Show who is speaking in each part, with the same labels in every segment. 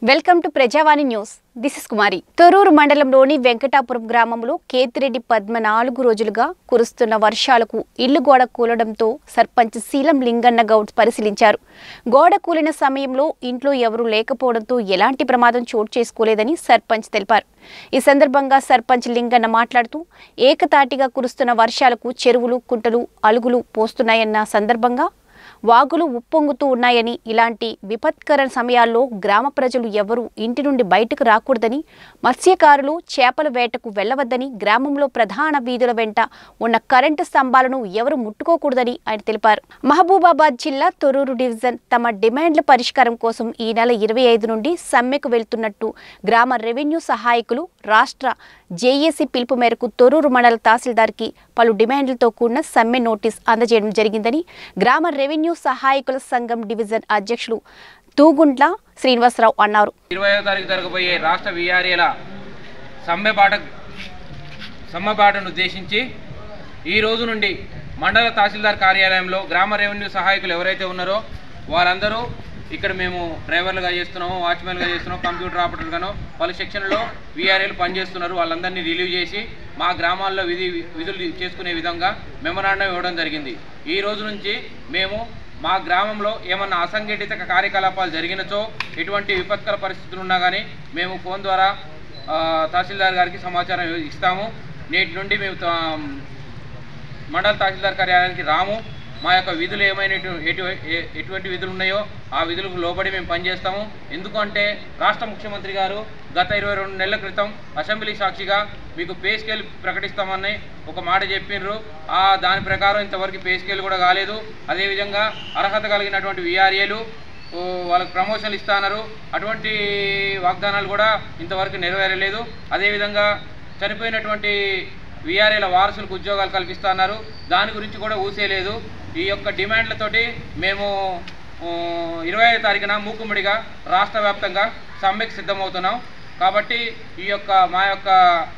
Speaker 1: Welcome to Prajavani news this is Kumari Thorrur మండలంలోని వెంకటాపురం గ్రామంలో కేతిరెడ్డి పద్మ నాలుగు రోజులుగా కురుస్తున్న వర్షాలకు ఇల్లు గోడ కూలడంతో సర్పంచ్ శీలం లింగన్న గౌడ్ పరిశీలించారు గోడ కూలిన సమయంలో ఇంట్లో ఎవరూ లేకపోవడంతో ఎలాంటి ప్రమాదం చోటు చేసుకోలేదని సర్పంచ్ తెలిపారు ఈ సందర్భంగా సర్పంచ్ లింగన్న మాట్లాడుతూ ఏకతాటిగా కురుస్తున్న వర్షాలకు చెరువులు కుంటలు అలుగులు పోస్తున్నాయన్న సందర్భంగా వాగులు ఉప్పొంగుతూ ఉన్నాయని ఇలాంటి విపత్కర సమయాల్లో గ్రామ ప్రజలు ఎవరూ ఇంటి నుండి బయటకు రాకూడదని మత్స్యకారులు చేపల వేటకు వెళ్లవద్దని గ్రామంలో ప్రధాన వీధుల వెంట ఉన్న కరెంటు స్తంభాలను ఎవరు ముట్టుకోకూడదని ఆయన తెలిపారు మహబూబాబాద్ జిల్లా తొరూరు డివిజన్ తమ డిమాండ్ల పరిష్కారం కోసం ఈ నెల ఇరవై ఐదు నుండి సమ్మెకు వెళ్తున్నట్టు గ్రామ రెవెన్యూ సహాయకులు రాష్ట్ర జేఏసీ పిలుపు మేరకు తొరూరు మండల తహసీల్దార్కి పలు డిమాండ్లతో కూడిన సమ్మె నోటీస్ అందజేయడం జరిగిందని గ్రామ రెవెన్యూ సహాయకుల సంఘం డివిజన్ అధ్యక్షులు తూగుంట్ల శ్రీనివాసరావు అన్నారు
Speaker 2: ఇరవయో తారీఖు జరగబోయే రాష్ట్ర విఆర్ఏల సమ్మెబాట సమ్మెబాటను ఉద్దేశించి ఈ రోజు నుండి మండల తహసీల్దార్ కార్యాలయంలో గ్రామ రెవెన్యూ సహాయకులు ఎవరైతే ఉన్నారో వారందరూ ఇక్కడ మేము డ్రైవర్లుగా చేస్తున్నాము వాచ్మెన్గా చేస్తున్నాము కంప్యూటర్ ఆపరేటర్గాను పలు సెక్షన్లో విఆర్ఏలు పనిచేస్తున్నారు వాళ్ళందరినీ రిలీవ్ చేసి మా గ్రామాల్లో విధి విధులు చేసుకునే విధంగా మెమరాండం ఇవ్వడం జరిగింది ఈ రోజు నుంచి మేము మా గ్రామంలో ఏమన్నా అసంఘటిత కార్యకలాపాలు జరిగినచో ఎటువంటి విపత్కర పరిస్థితులు ఉన్నా కానీ మేము ఫోన్ ద్వారా ఆ, తహసీల్దార్ గారికి సమాచారం ఇస్తాము నేటి నుండి మేము త- మండల తహసీల్దార్ కార్యాలయానికి రాము మా యొక్క విధులు ఏమైనా ఎటు- ఎటు- ఏ- ఎటువంటి విధులు ఉన్నాయో ఆ విధులకు లోబడి మేము పనిచేస్తాము ఎందుకంటే రాష్ట్ర ముఖ్యమంత్రి గారు గత ఇరవై రెండు నెలల క్రితం అసెంబ్లీ సాక్షిగా మీకు పే స్కేల్ ప్రకటిస్తామని ఒక మాట చెప్పిండ్రు ఆ దాని ప్రకారం ఇంతవరకు పే స్కేల్ కూడా కాలేదు అదేవిధంగా అర్హత కలిగినటువంటి విఆర్ఏలు ఓ, వాళ్ళకి ప్రమోషన్లు ఇస్తున్నారు అటువంటి వాగ్దానాలు కూడా ఇంతవరకు నెరవేరలేదు అదేవిధంగా చనిపోయినటువంటి విఆర్ఏల వారసులకు ఉద్యోగాలు కల్పిస్తున్నారు దాని గురించి కూడా ఊసేయలేదు ఈ యొక్క డిమాండ్లతోటి మేము ఇరవై ఐదు తారీఖున మూకుమ్మడిగా రాష్ట్ర వ్యాప్తంగా సమ్మెకు సిద్ధమవుతున్నాం కాబట్టి ఈ యొక్క మా యొక్క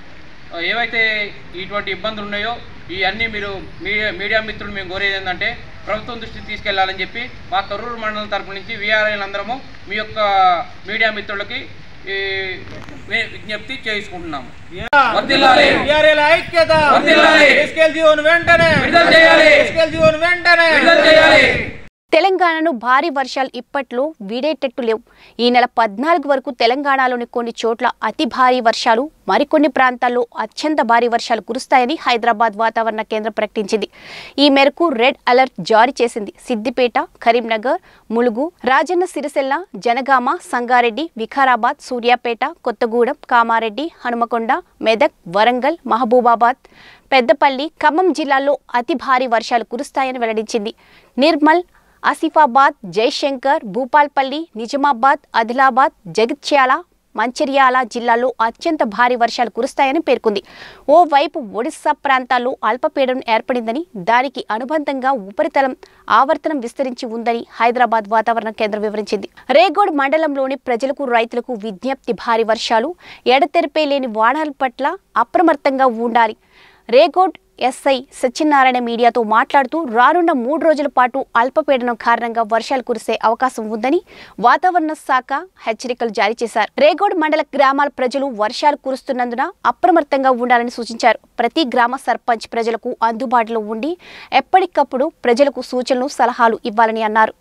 Speaker 2: ఏవైతే ఇటువంటి ఇబ్బందులు ఉన్నాయో ఇవన్నీ మీరు మీడియా మీడియా మిత్రులు మేము కోరేది ఏంటంటే ప్రభుత్వం దృష్టికి తీసుకెళ్లాలని చెప్పి మా తొర్రూరు మండలం తరపు నుంచి వీఆర్ఐలందరము మీ యొక్క మీడియా మిత్రులకి ఈ వి- విజ్ఞప్తి చేసుకుంటున్నాము వర్ధిల్లాలి.
Speaker 3: విఆర్ఏల ఐక్యత
Speaker 2: వర్ధిల్లాలి.
Speaker 3: ఎస్కేల్ జీవోను వెంటనే
Speaker 2: విడుదల చేయాలి.
Speaker 3: ఎస్కేల్ జీవోను వెంటనే
Speaker 2: విడుదల చేయాలి
Speaker 1: తెలంగాణను భారీ వర్షాలు ఇప్పట్లో వీడేటట్టు లేవు ఈ నెల పద్నాలుగు వరకు తెలంగాణలోని కొన్ని చోట్ల అతి భారీ వర్షాలు మరికొన్ని ప్రాంతాల్లో అత్యంత భారీ వర్షాలు కురుస్తాయని హైదరాబాద్ వాతావరణ కేంద్రం ప్రకటించింది ఈ మేరకు రెడ్ అలర్ట్ జారీ చేసింది సిద్దిపేట కరీంనగర్ ములుగు రాజన్న సిరిసిల్ల జనగామ సంగారెడ్డి వికారాబాద్ సూర్యాపేట కొత్తగూడెం కామారెడ్డి హనుమకొండ మెదక్ వరంగల్ మహబూబాబాద్ పెద్దపల్లి ఖమ్మం జిల్లాల్లో అతి భారీ వర్షాలు కురుస్తాయని వెల్లడించింది నిర్మల్ ఆసిఫాబాద్ జయశంకర్ భూపాల్పల్లి నిజామాబాద్ ఆదిలాబాద్ జగిత్యాల మంచిర్యాల జిల్లాల్లో అత్యంత భారీ వర్షాలు కురుస్తాయని పేర్కొంది ఓవైపు ఒడిశా ప్రాంతాల్లో అల్పపీడనం ఏర్పడిందని దానికి అనుబంధంగా ఉపరితలం ఆవర్తనం విస్తరించి ఉందని హైదరాబాద్ వాతావరణ కేంద్రం వివరించింది రేగోడ్ మండలంలోని ప్రజలకు రైతులకు విజ్ఞప్తి భారీ వర్షాలు ఎడతెరిపే లేని వానల పట్ల అప్రమత్తంగా ఉండాలి రేగోడ్ ఎస్ఐ సత్యనారాయణ మీడియాతో మాట్లాడుతూ రానున్న మూడు రోజుల పాటు అల్పపీడనం కారణంగా వర్షాలు కురిసే అవకాశం ఉందని వాతావరణ శాఖ హెచ్చరికలు జారీ చేశారు రేగోడ్ మండల గ్రామాల ప్రజలు వర్షాలు కురుస్తున్నందున అప్రమత్తంగా ఉండాలని సూచించారు ప్రతి గ్రామ సర్పంచ్ ప్రజలకు అందుబాటులో ఉండి ఎప్పటికప్పుడు ప్రజలకు సూచనలు సలహాలు ఇవ్వాలని అన్నారు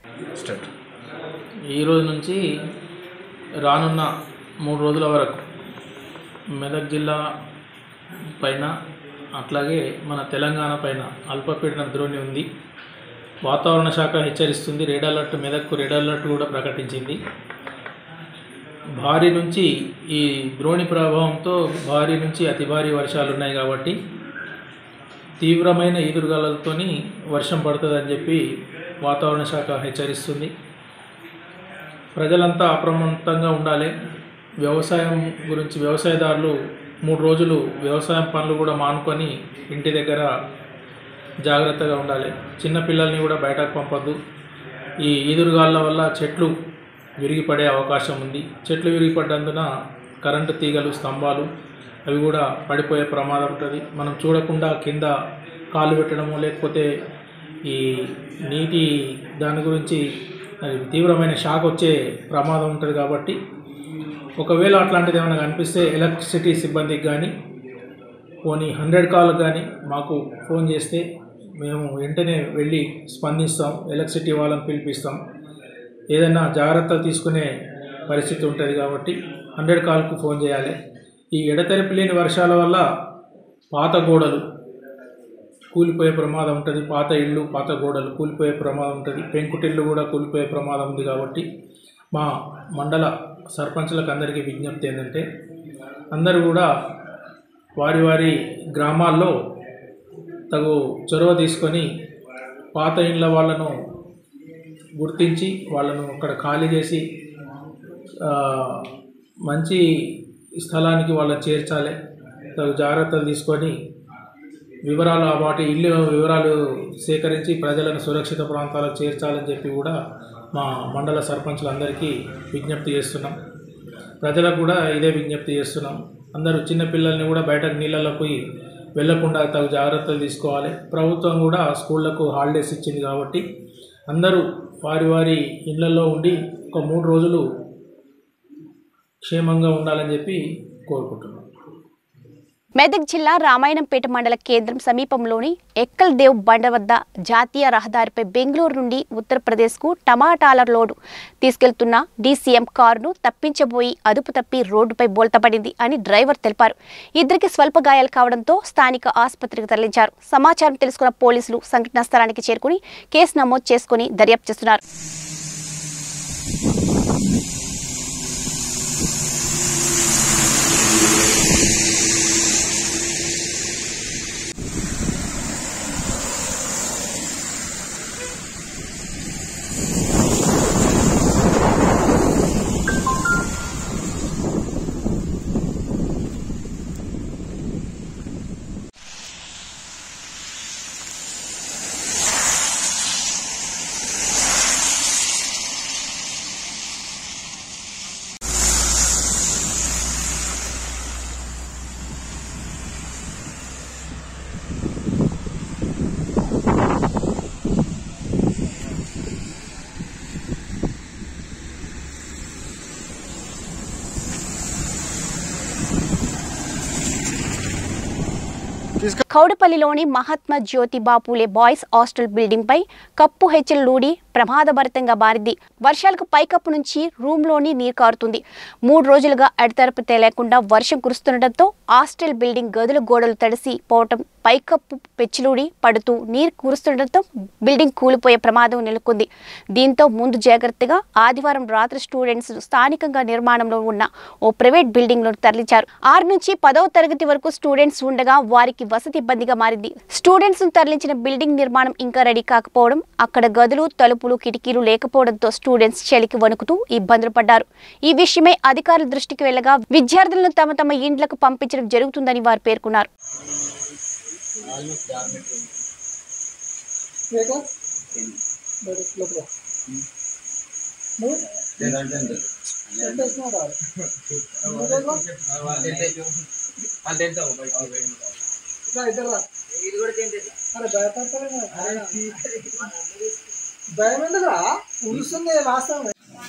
Speaker 4: ఈ రోజు నుంచి రానున్న మూడు రోజుల వరకు మెదక్ జిల్లా పైన అట్లాగే మన తెలంగాణ పైన అల్పపీడన ద్రోణి ఉంది వాతావరణ శాఖ హెచ్చరిస్తుంది రెడ్ అలర్ట్ మెదక్కు రెడ్ అలర్ట్ కూడా ప్రకటించింది భారీ నుంచి ఈ ద్రోణి ప్రభావంతో భారీ నుంచి అతి భారీ వర్షాలు ఉన్నాయి కాబట్టి తీవ్రమైన ఈదురుగాలతోని వర్షం పడుతుందని చెప్పి వాతావరణ శాఖ హెచ్చరిస్తుంది ప్రజలంతా అప్రమత్తంగా ఉండాలి వ్యవసాయం గురించి వ్యవసాయదారులు మూడు రోజులు వ్యవసాయం పనులు కూడా మానుకొని ఇంటి దగ్గర జాగ్రత్తగా ఉండాలి చిన్న పిల్లల్ని కూడా బయటకు పంపొద్దు ఈ ఈదురుగాళ్ళ వల్ల చెట్లు విరిగిపడే అవకాశం ఉంది చెట్లు విరిగిపడ్డందున కరెంటు తీగలు స్తంభాలు అవి కూడా పడిపోయే ప్రమాదం ఉంటుంది మనం చూడకుండా కింద కాలు పెట్టడము లేకపోతే ఈ నీటి దాని గురించి అది తీవ్రమైన షాక్ వచ్చే ప్రమాదం ఉంటుంది కాబట్టి ఒకవేళ అట్లాంటిది ఏమైనా కనిపిస్తే ఎలక్ట్రిసిటీ సిబ్బందికి కానీ పోనీ హండ్రెడ్ కాల్ కానీ మాకు ఫోన్ చేస్తే మేము వెంటనే వెళ్ళి స్పందిస్తాం ఎలక్ట్రిసిటీ వాళ్ళని పిలిపిస్తాం ఏదైనా జాగ్రత్తలు తీసుకునే పరిస్థితి ఉంటుంది కాబట్టి హండ్రెడ్ కాల్కు ఫోన్ చేయాలి ఈ ఎడతెరిపి లేని వర్షాల వల్ల పాత గోడలు కూలిపోయే ప్రమాదం ఉంటుంది పాత ఇళ్ళు పాత గోడలు కూలిపోయే ప్రమాదం ఉంటుంది పెంకుటిల్లు కూడా కూలిపోయే ప్రమాదం ఉంది కాబట్టి మా మండల సర్పంచులకు అందరికీ విజ్ఞప్తి ఏంటంటే అందరూ కూడా వారి వారి గ్రామాల్లో తగు చొరవ తీసుకొని పాత ఇండ్ల వాళ్ళను గుర్తించి వాళ్ళను అక్కడ ఖాళీ చేసి ఆ, మంచి స్థలానికి వాళ్ళని చేర్చాలి తగు జాగ్రత్తలు తీసుకొని వివరాలు వాటి ఇల్లు వివరాలు సేకరించి ప్రజలను సురక్షిత ప్రాంతాలకు చేర్చాలని చెప్పి కూడా మా మండల సర్పంచులందరికీ విజ్ఞప్తి చేస్తున్నాం ప్రజలకు కూడా ఇదే విజ్ఞప్తి చేస్తున్నాం అందరూ చిన్నపిల్లల్ని కూడా బయటకు నీళ్ళలో పోయి వెళ్లకుండా తగు జాగ్రత్తలు తీసుకోవాలి ప్రభుత్వం కూడా స్కూళ్లకు హాలిడేస్ ఇచ్చింది కాబట్టి అందరూ వారి వారి ఇళ్లలో ఉండి ఒక మూడు రోజులు క్షేమంగా ఉండాలని చెప్పి కోరుకుంటున్నాం
Speaker 1: మెదక్ జిల్లా రామాయణంపేట మండల కేంద్రం సమీపంలోని ఎక్కల్ దేవ్ బండ వద్ద జాతీయ రహదారిపై బెంగళూరు నుండి ఉత్తరప్రదేశ్కు టమాటాల లోడు తీసుకెళ్తున్న డీసీఎం కారును తప్పించబోయి అదుపు తప్పి రోడ్డుపై బోల్తపడింది అని డ్రైవర్ తెలిపారు ఇద్దరికి స్వల్ప గాయాలు కావడంతో స్థానిక ఆసుపత్రికి తరలించారు సమాచారం తెలుసుకున్న పోలీసులు సంఘటనా స్థలానికి చేరుకుని కేసు నమోదు చేసుకుని దర్యాప్తు చేస్తున్నారు కౌడపల్లిలోని Mahatma Jyoti Bapule boys hostel building పై కప్పు హెచ్చలు లూడి ప్రమాదభరితంగా మారింది వర్షాలకు పైకప్పు నుంచి రూమ్లోని నీరు కారుతుంది మూడు రోజులుగా అడితరపు తెలియకుండా వర్షం కురుస్తుండటంతో హాస్టల్ బిల్డింగ్ గదుల గోడలు తడిసి పోవటం పైకప్పు పెచ్చిలూడి పడుతూ నీరు కురుస్తుండటంతో బిల్డింగ్ కూలిపోయే ప్రమాదం నెలకొంది దీంతో ముందు జాగ్రత్తగా ఆదివారం రాత్రి స్టూడెంట్స్ స్థానికంగా నిర్మాణంలో ఉన్న ఓ ప్రైవేట్ బిల్డింగ్ లో తరలించారు ఆరు నుంచి పదవ తరగతి వరకు స్టూడెంట్స్ ఉండగా వారికి వసతి ఇబ్బందిగా మారింది స్టూడెంట్స్ ను తరలించిన బిల్డింగ్ నిర్మాణం ఇంకా రెడీ కాకపోవడం అక్కడ గదులు తలుపులు కిటికీలు లేకపోవడంతో స్టూడెంట్స్ చలికి వణుకుతూ ఇబ్బందులు పడ్డారు ఈ విషయమై అధికారుల దృష్టికి వెళ్లగా విద్యార్థులను తమ తమ ఇండ్లకు పంపించడం జరుగుతుందని వారు పేర్కొన్నారు
Speaker 5: భయం ఎందుకురా ఉరుస్తుంది వాస్తవం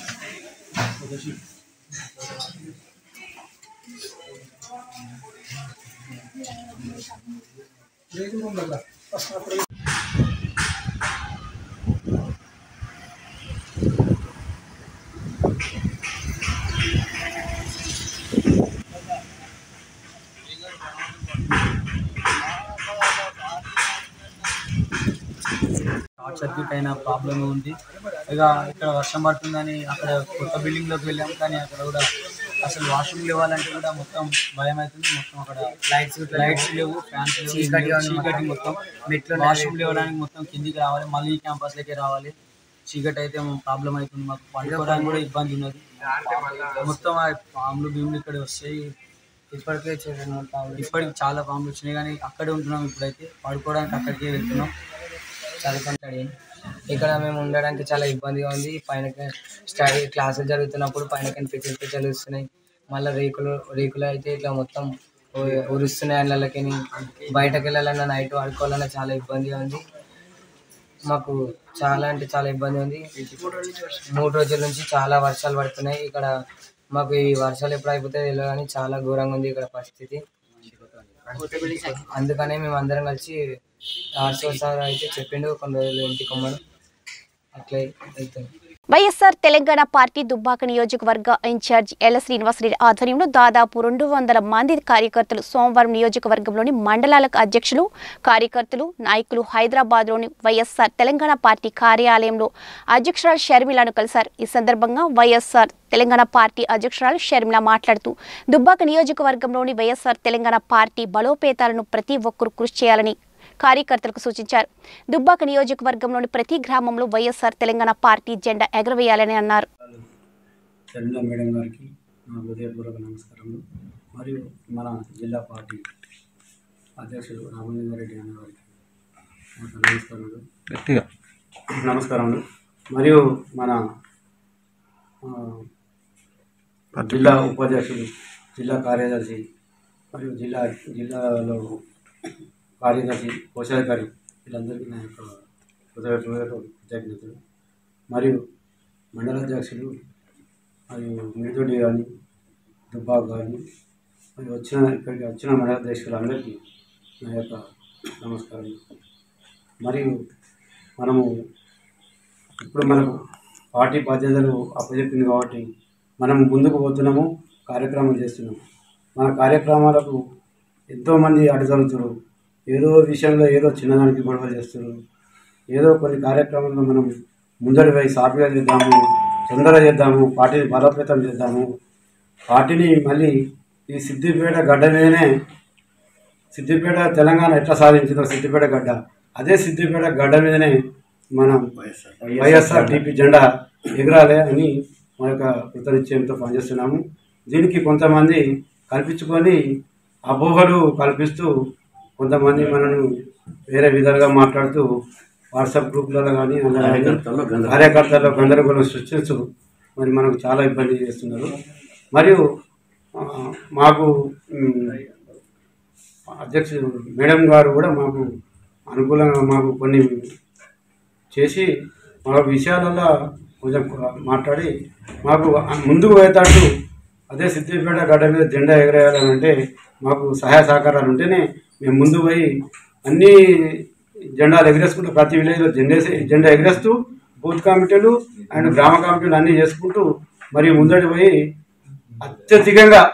Speaker 6: షార్ట్ సర్క్యూట్ అయిన ప్రాబ్లమ్ ఉంది ఇక ఇక్కడ వర్షం పడుతుందని అక్కడ కొత్త బిల్డింగ్ లోకి వెళ్ళాం కానీ అక్కడ కూడా అసలు వాష్రూమ్ ఇవ్వాలంటే కూడా మొత్తం భయం అవుతుంది మొత్తం అక్కడ లైట్స్ లైట్స్ లేవు ఫ్యాన్స్ లేవు చీకటి మొత్తం మెట్లు వాష్రూమ్ ఇవ్వడానికి మొత్తం కిందికి రావాలి మళ్ళీ క్యాంపస్ లోకి రావాలి చీకటి అయితే ప్రాబ్లం అవుతుంది మాకు పండుకోవడానికి కూడా ఇబ్బంది ఉన్నది మొత్తం ఆ పాములు భీములు ఇక్కడ వస్తాయి ఇప్పటికే ఇప్పటికి చాలా పాములు వచ్చినాయి కానీ అక్కడే ఉంటున్నాం ఇప్పుడైతే పడుకోవడానికి అక్కడికే వెళ్తున్నాం
Speaker 7: చదువుకుంటాడు ఇక్కడ మేము ఉండడానికి చాలా ఇబ్బందిగా ఉంది పైన స్టడీ క్లాసులు జరుగుతున్నప్పుడు పైన పిచ్చలు పిచ్చలు వస్తున్నాయి మళ్ళీ రేకులు రేకులు అయితే ఇట్లా మొత్తం ఉ- ఉరుస్తున్నాయి అందులోకి బయటకు వెళ్ళాలన్నా నైట్ ఆడుకోవాలన్నా చాలా ఇబ్బందిగా ఉంది మాకు చాలా అంటే చాలా ఇబ్బంది ఉంది మూడు రోజుల నుంచి చాలా వర్షాలు పడుతున్నాయి ఇక్కడ మాకు ఈ వర్షాలు ఎప్పుడు అయిపోతాయో తెలియదు కానీ చాలా ఘోరంగా ఉంది ఇక్కడ పరిస్థితి అందుకనే మేము అందరం కలిసి ఆర్సీ సార్ అయితే చెప్పిండు కొన్ని రోజులు ఇంటికి కొమ్మను అట్లే అవుతుంది
Speaker 1: వైఎస్ఆర్ తెలంగాణ పార్టీ దుబ్బాక నియోజకవర్గ ఇన్ఛార్జ్ ఎల్ శ్రీనివాసరెడ్డి ఆధ్వర్యంలో దాదాపు రెండు వందల మంది కార్యకర్తలు సోమవారం నియోజకవర్గంలోని మండలాలకు అధ్యక్షులు కార్యకర్తలు నాయకులు హైదరాబాద్లోని వైఎస్ఆర్ తెలంగాణ పార్టీ కార్యాలయంలో అధ్యక్షురాలు షర్మిలను కలిశారు ఈ సందర్భంగా వైఎస్ఆర్ తెలంగాణ పార్టీ అధ్యక్షురాలు షర్మిల మాట్లాడుతూ దుబ్బాక నియోజకవర్గంలోని వైఎస్ఆర్ తెలంగాణ పార్టీ బలోపేతాలను ప్రతి ఒక్కరూ కృషి చేయాలని కార్యకర్తలకు సూచించారు దుబ్బాక నియోజకవర్గంలోని ప్రతి గ్రామంలో వైఎస్ఆర్ తెలంగాణ పార్టీ జెండా ఎగరవేయాలని అన్నారు
Speaker 8: షర్మిల మేడం గారికి నా హృదయపూర్వక నమస్కారములు మరియు మన జిల్లా పార్టీ అధ్యక్షులు రామలింగారెడ్డి రెడ్డి అన్న గారికి నాకు నమస్కారములు
Speaker 2: గట్టిగా
Speaker 8: నమస్కారములు మరియు మన ఆ, జిల్లా ఉపాధ్యక్షులు జిల్లా కార్యదర్శి మరియు జిల్లా జిల్లాలో కార్యదర్శి కోశాధికారి వీళ్ళందరికీ నా యొక్క హృదయపూర్వక కృతజ్ఞతలు మరియు మండలాధ్యక్షులు మరియు మిడితోటి కానీ దుబ్బాక్ కానీ మరి వచ్చిన ఇక్కడికి వచ్చిన మండలాధ్యక్షులందరికీ నా యొక్క నమస్కారం మరియు మనము ఇప్పుడు మనకు పార్టీ బాధ్యతలు అప్పచెప్పింది కాబట్టి మనం ముందుకు పోతున్నాము కార్యక్రమాలు చేస్తున్నాము మన కార్యక్రమాలకు ఎంతోమంది అడ్డుతలుతున్నారు ఏదో విషయంలో ఏదో చిన్నదానికి గొడవలు చేస్తున్నారు ఏదో కొన్ని కార్యక్రమాల్లో మనం ముందడి పోయి సాఫీగా చేద్దాము తొందరగా చేద్దాము పార్టీని బలోపేతం చేద్దాము పార్టీని మళ్ళీ ఈ సిద్దిపేట గడ్డ మీదనే సిద్దిపేట తెలంగాణ ఎట్లా సాధించిందో సిద్దిపేట గడ్డ అదే సిద్దిపేట గడ్డ మీదనే మనం వైఎస్ఆర్ టీపీ జెండా ఎగరాలి అని మన యొక్క కృతనిశ్చయంతో పనిచేస్తున్నాము దీనికి కొంతమంది కల్పించుకొని అపోహలు కల్పిస్తూ కొంతమంది మనను వేరే విధాలుగా మాట్లాడుతూ వాట్సాప్ గ్రూప్లలో కానీ కార్యకర్తల్లో గందరగోళం సృష్టిస్తూ మరి మనకు చాలా ఇబ్బంది చేస్తున్నారు మరియు ఆ, మాకు ఉమ్, అధ్యక్షుడు మేడం గారు కూడా మాకు అనుకూలంగా మాకు కొన్ని చేసి మా విషయాలలో కొంచెం మాట్లాడి మాకు ముందుకు పోయేటట్టు అదే సిద్దిపేట గడ్డ మీద జెండా ఎగరేయాలని అంటే మాకు సహాయ సహకారాలు ఉంటేనే మేము ముందు పోయి అన్ని జెండాలు ఎగరేసుకుంటూ ప్రతి విలేజ్లో జెండా జెండా ఎగరేస్తూ బూత్ కమిటీలు అండ్ గ్రామ కమిటీలు అన్నీ చేసుకుంటూ మరియు ముందడి పోయి అత్యధికంగా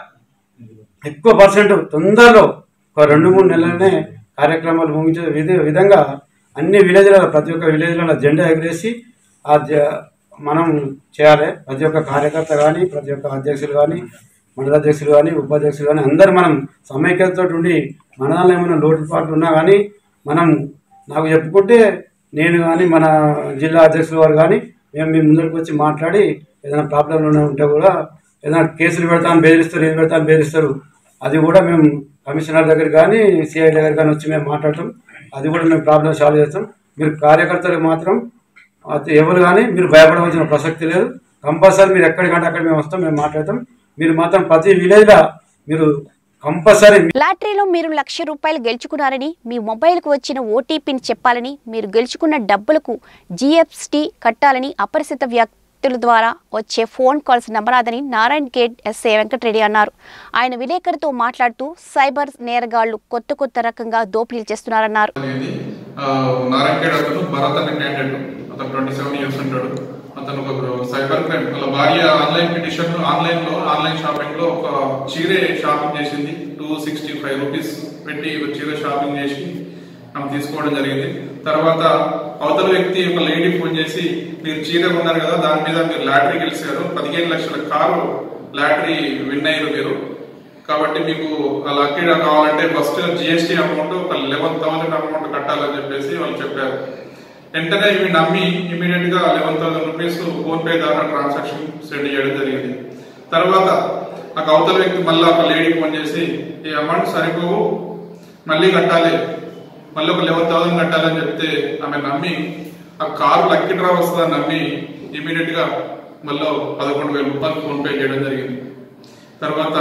Speaker 8: ఎక్కువ పర్సెంట్ తొందరలో ఒక రెండు మూడు నెలలనే కార్యక్రమాలు ముగించే విధ విధంగా అన్ని విలేజ్లలో ప్రతి ఒక్క విలేజ్లలో జెండా ఎగరేసి ఆ జ మనం చేయాలి ప్రతి ఒక్క కార్యకర్త కానీ ప్రతి ఒక్క అధ్యక్షులు కానీ మండలాధ్యక్షులు కానీ ఉపాధ్యక్షులు కానీ అందరు మనం సమైక్యతతో ఉండి మనదాల్లో ఏమైనా లోటుపాట్లు ఉన్నా కానీ మనం నాకు చెప్పుకుంటే నేను కానీ మన జిల్లా అధ్యక్షుల వారు కానీ మేము మీ ముందరికి వచ్చి మాట్లాడి ఏదైనా ప్రాబ్లంలు ఉంటే కూడా ఏదైనా కేసులు పెడతాను బెదిరిస్తారు ఏది పెడతాను బెదిరిస్తారు అది కూడా మేము కమిషనర్ దగ్గర కానీ సిఐ దగ్గర కానీ వచ్చి మేము మాట్లాడతాం అది కూడా మేము ప్రాబ్లం సాల్వ్ చేస్తాం మీరు కార్యకర్తలు మాత్రం అది ఎవరు కానీ మీరు భయపడవలసిన ప్రసక్తి లేదు కంపల్సరీ మీరు ఎక్కడికంటే అక్కడ మేము వస్తాం మేము మాట్లాడతాం మీరు మాత్రం ప్రతి విలేజ్లో మీరు కంపల్సరీ
Speaker 1: లాటరీలో మీరు లక్ష రూపాయలు గెలుచుకున్నారని మీ మొబైల్కు వచ్చిన ఓటీపీని చెప్పాలని మీరు గెలుచుకున్న డబ్బులకు జిఎస్టీ కట్టాలని అపరిచిత వ్యక్తుల ద్వారా వచ్చే ఫోన్ కాల్స్ నమ్మరాదని నారాయణ్ గేట్ ఎస్ఏ వెంకటరెడ్డి అన్నారు ఆయన విలేకరుతో మాట్లాడుతూ సైబర్ నేరగాళ్లు కొత్త కొత్త రకంగా దోపిడీలు చేస్తున్నారన్నారు
Speaker 9: అనేది ఆ, నారాయణగఢ్ అతను భరత్ అనే క్యాండిడేట్ అతను ట్వంటీ సెవెన్ ఇయర్స్ ఉంటాడు అతను ఒక సైబర్ క్రైమ్ వాళ్ళ భార్య ఆన్లైన్ పిటిషన్ ఆన్లైన్ లో ఆన్లైన్ షాపింగ్ లో ఒక చీరే షాపింగ్ చేసింది టూ సిక్స్టీ ఫైవ్ రూపీస్ పెట్టి ఒక చీర షాపింగ్ చేసి ఆమె తీసుకోవడం జరిగింది తర్వాత అవతల వ్యక్తి ఒక లేడీ ఫోన్ చేసి మీరు చీర కొన్నారు కదా దాని మీద మీరు లాటరీ గెలిచారు పదిహేను లక్షల కారు లాటరీ విన్ అయ్యారు మీరు కాబట్టి మీకు ఆ లక్కీ డ్రా కావాలంటే ఫస్ట్ జిఎస్టీ అమౌంట్ ఒక లెవెన్ థౌసండ్ అమౌంట్ కట్టాలని చెప్పేసి వాళ్ళు చెప్పారు వెంటనే ఇవి నమ్మి ఇమీడియట్ గా eleven thousand rupees PhonePe ద్వారా ట్రాన్సాక్షన్ సెండ్ చేయడం జరిగింది తర్వాత ఆ అవతల వ్యక్తి మళ్ళీ ఒక లేడీ ఫోన్ చేసి ఈ అమౌంట్ సరిపోవు మళ్ళీ కట్టాలి మళ్ళీ ఒక లెవెన్ థౌసండ్ కట్టాలని చెప్తే ఆమె నమ్మి ఆ కారు లక్కీ డ్రా వస్తుందని నమ్మి ఇమీడియట్ గా మళ్ళీ పదకొండు వేల రూపాయలు ఫోన్ పే చేయడం జరిగింది తర్వాత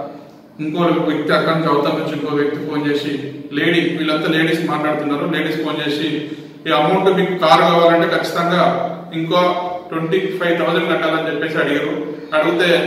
Speaker 9: ఇంకో వ్యక్తి అక్కడి నుంచి అవతల నుంచి ఇంకో వ్యక్తి ఫోన్ చేసి లేడీ వీళ్ళంతా లేడీస్ మాట్లాడుతున్నారు లేడీస్ ఫోన్ చేసి ఈ అమౌంట్ మీకు కారు కావాలంటే ఖచ్చితంగా ఇంకో ట్వంటీ ఫైవ్ థౌసండ్ కట్టాలని చెప్పేసి అడిగారు అడిగితే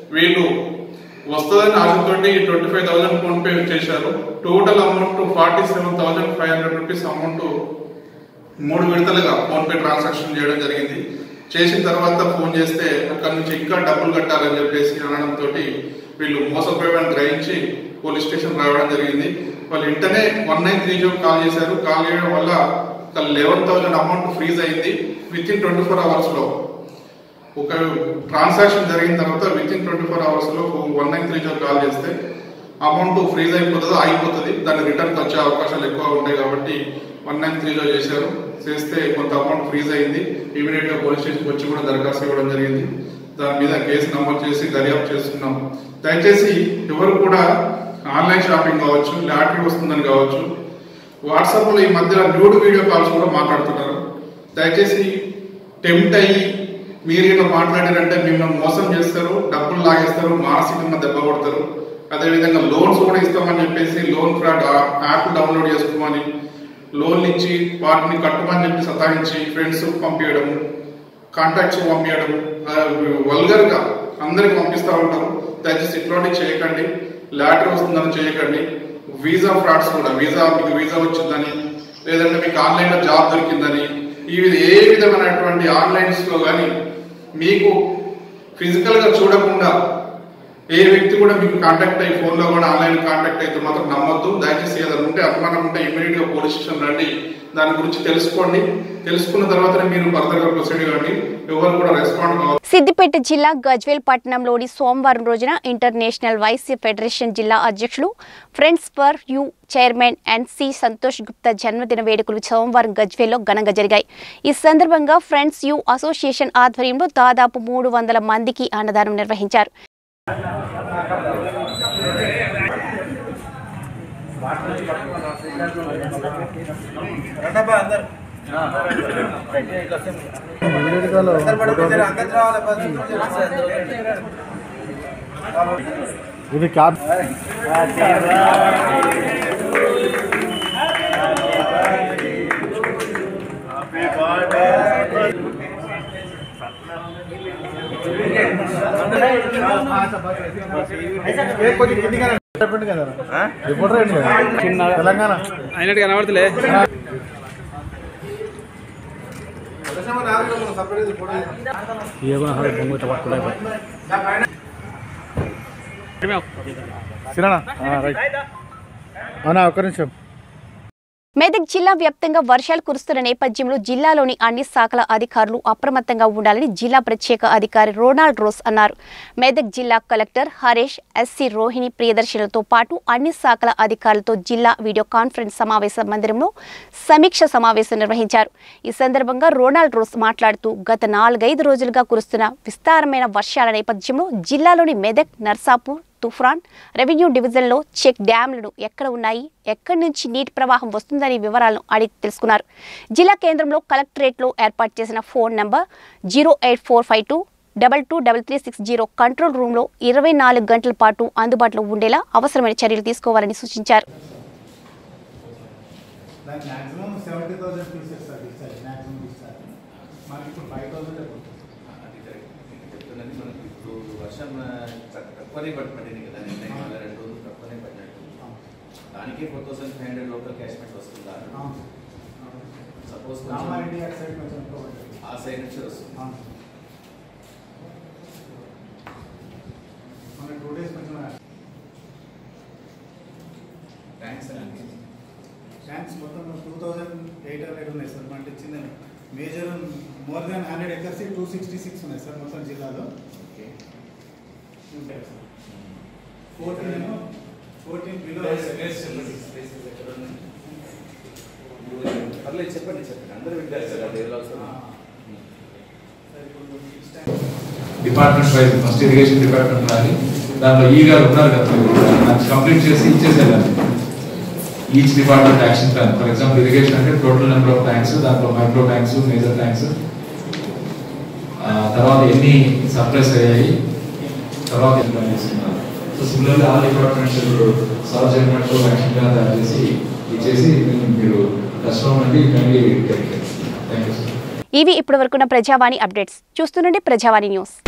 Speaker 9: వీళ్ళు వస్తుందని ఆశతోటి twenty five thousand PhonePe చేశారు total amount forty seven thousand five hundred rupees amount మూడు విడతలుగా ఫోన్ పే ట్రాన్సాక్షన్ చేయడం జరిగింది చేసిన తర్వాత ఫోన్ చేస్తే అక్కడ నుంచి ఇంకా డబ్బులు కట్టాలని చెప్పేసి అనడంతో వీళ్ళు మోసపోయామని గ్రహించి పోలీస్ స్టేషన్ రావడం జరిగింది వాళ్ళు వెంటనే one nine three zero call చేశారు కాల్ చేయడం వల్ల ఒక లెవెన్ థౌసండ్ అమౌంట్ ఫ్రీజ్ అయింది విత్ ఇన్ ట్వంటీ ఫోర్ అవర్స్లో ఒక ట్రాన్సాక్షన్ జరిగిన తర్వాత విత్ ఇన్ ట్వంటీ ఫోర్ అవర్స్లో one nine three zero call చేస్తే అమౌంట్ ఫ్రీజ్ అయిపోతుంది ఆగిపోతుంది దాని రిటర్న్ వచ్చే అవకాశాలు ఎక్కువ ఉంటాయి కాబట్టి వన్ నైన్ త్రీలో చేశారు చేస్తే కొంత అమౌంట్ ఫ్రీజ్ అయింది ఇమీడియట్ గా పోలీస్ స్టేషన్కి వచ్చి కూడా దరఖాస్తు ఇవ్వడం జరిగింది దాని మీద కేసు నమోదు చేసి దర్యాప్తు చేస్తున్నాం దయచేసి ఎవరు కూడా ఆన్లైన్ షాపింగ్ కావచ్చు లాటరీ వస్తుందని కావచ్చు వాట్సాప్ లో ఈ మధ్య న్యూడ్ వీడియో కాల్స్ కూడా మాట్లాడుతున్నారు దయచేసి టెంప్ట్ అయ్యి మీరు ఇలా మాట్లాడారంటే మిమ్మల్ని మోసం చేస్తారు డబ్బులు లాగేస్తారు మానసికంగా దెబ్బ కొడతారు అదేవిధంగా లోన్స్ కూడా ఇస్తామని చెప్పేసి లోన్ ఫ్రాడ్ యాప్ డౌన్లోడ్ చేసుకోమని లోన్ ఇచ్చి వాటిని కట్టమని చెప్పి సతాయించి ఫ్రెండ్స్ పంపించడం కాంటాక్ట్స్ పంపించడం వల్గర్ గా అందరికి పంపిస్తూ ఉంటారు దయచేసి ఇట్లాంటివి చేయకండి లాటరీ వస్తుందని చేయకండి వీసా ఫ్రాడ్స్ కూడా వీసా మీకు వీసా వచ్చిందని లేదంటే మీకు ఆన్లైన్ లో జాబ్ దొరికిందని ఈ విధ ఏ విధమైనటువంటి ఆన్లైన్స్ లో కానీ మీకు ఫిజికల్ గా చూడకుండా ఏ వ్యక్తి కూడా మీకు కాంటాక్ట్ అయ్యి ఫోన్ లో కూడా ఆన్లైన్ కాంటాక్ట్ అయితే మాత్రం నమ్మొద్దు దయచేసి ఏదైనా ఉంటే అనుమానం ఉంటే ఇమీడియట్ గా పోలీస్ స్టేషన్ రండి దాని గురించి తెలుసుకోండి తెలుసుకున్న తర్వాతనే మీరు ఫర్దర్ గా ప్రొసీడ్ కావండి ఎవరు కూడా రెస్పాండ్ కావాలి
Speaker 1: సిద్దిపేట జిల్లా గజ్వేల్ పట్టణంలోని సోమవారం రోజున ఇంటర్నేషనల్ వైస్ ఫెడరేషన్ జిల్లా అధ్యక్షులు friends for you chairman and C Santosh Gupta జన్మదిన వేడుకలు సోమవారం గజ్వేల్లో ఘనంగా జరిగాయి ఈ సందర్భంగా ఫ్రెండ్స్ యూ అసోసియేషన్ ఆధ్వర్యంలో దాదాపు మూడు వందల మందికి అన్నదానం నిర్వహించారు
Speaker 5: ఇది క్యాబ్ చెప్పండి కదా రిపోర్టర్ ఏంటి కదా తెలంగాణ
Speaker 3: అయినట్టు కనబడతలే
Speaker 5: సిరానా రైట్ అవునా ఒక్క నిమిషం
Speaker 1: మెదక్ జిల్లా వ్యాప్తంగా వర్షాలు కురుస్తున్న నేపథ్యంలో జిల్లాలోని అన్ని శాఖల అధికారులు అప్రమత్తంగా ఉండాలని జిల్లా ప్రత్యేక అధికారి రొనాల్డ్ రోస్ అన్నారు మెదక్ జిల్లా కలెక్టర్ హరీష్ ఎస్సీ రోహిణి ప్రియదర్శులతో పాటు అన్ని శాఖల అధికారులతో జిల్లా వీడియో కాన్ఫరెన్స్ సమావేశ మందిరంలో సమీక్ష సమావేశం నిర్వహించారు ఈ సందర్భంగా రొనాల్డ్ రోస్ మాట్లాడుతూ గత నాలుగైదు రోజులుగా కురుస్తున్న విస్తారమైన వర్షాల నేపథ్యంలో జిల్లాలోని మెదక్ నర్సాపూర్ తుఫ్రాన్ రెవెన్యూ డివిజన్లో చెక్ డ్యాంలను ఎక్కడ ఉన్నాయి ఎక్కడి నుంచి నీటి ప్రవాహం వస్తుందనే వివరాలను అడిగి తెలుసుకున్నారు జిల్లా కేంద్రంలో కలెక్టరేట్లో ఏర్పాటు చేసిన phone number zero eight four five two double two double three six zero control రూమ్లో ఇరవై నాలుగు గంటల పాటు అందుబాటులో ఉండేలా అవసరమైన చర్యలు తీసుకోవాలని సూచించారు
Speaker 5: దానికి maximum seventy thousand pieces sir discharge maximum discharge మనకి ఇప్పుడు ఫైవ్ థౌసండ్
Speaker 10: చెప్తున్నది మనకి ఇప్పుడు వర్షం ఆ, తక్- తక్కువనే పడి పడింది కదా నిన్న ఇవాళ రెండు రోజులు తక్కువనే పడినట్టు దానికి four thousand five hundred local catchment వస్తుందా సపోజ్
Speaker 5: రామారెడ్డి
Speaker 10: కొంచెం
Speaker 5: గారి సైడ్ కొంచెం ఎక్కువ పడ్డది.
Speaker 10: ఆ సైడ్ నుంచి వస్తుంది
Speaker 5: అవును. మన టూ డేస్ కొంచెం
Speaker 10: థ్యాంక్స్ అండి
Speaker 5: ట్యాంక్స్ మొత్తం టూ థౌజండ్ ఎయిట్ హండ్రెడ్ ఉన్నాయి సార్ అంటే చిన్న major more than hundred acres two sixty six ఉన్నాయి సార్ మొత్తం జిల్లాలో
Speaker 10: ఓకే
Speaker 5: ఉంటాయి సార్ ఫోర్టీన్ ఫోర్టీన్ బిలో
Speaker 10: పర్లేదు చెప్పండి చెప్పండి అందరూ వింటారు సార్ అది ఎవరు అవసరం
Speaker 11: department wise first irrigation department రాని దాంట్లో ఈ గారు ఉన్నారు కదా నాకు కంప్లీట్ చేసి ఇచ్చేసేదాన్ని each department action plan for example irrigation అంటే టోటల్ నెంబర్ ఆఫ్ ట్యాంక్స్ దాంట్లో మైక్రో ట్యాంక్స్ మేజర్ ట్యాంక్స్ తర్వాత ఎన్ని సప్లైస్ అయ్యాయి తర్వాత ఎన్ని ప్లాన్ చేస్తున్నారు so similarly all departments solve చేయడానికి యాక్షన్ ప్లాన్ తయారు చేసి ఇచ్చేసి మీరు కస్టమర్ నుండి కైండ్లీ థ్యాంక్ యూ సార్
Speaker 1: ఇవి ఇప్పటి వరకున్న ప్రజావాణి అప్డేట్స్ చూస్తుండండి ప్రజావాణి న్యూస్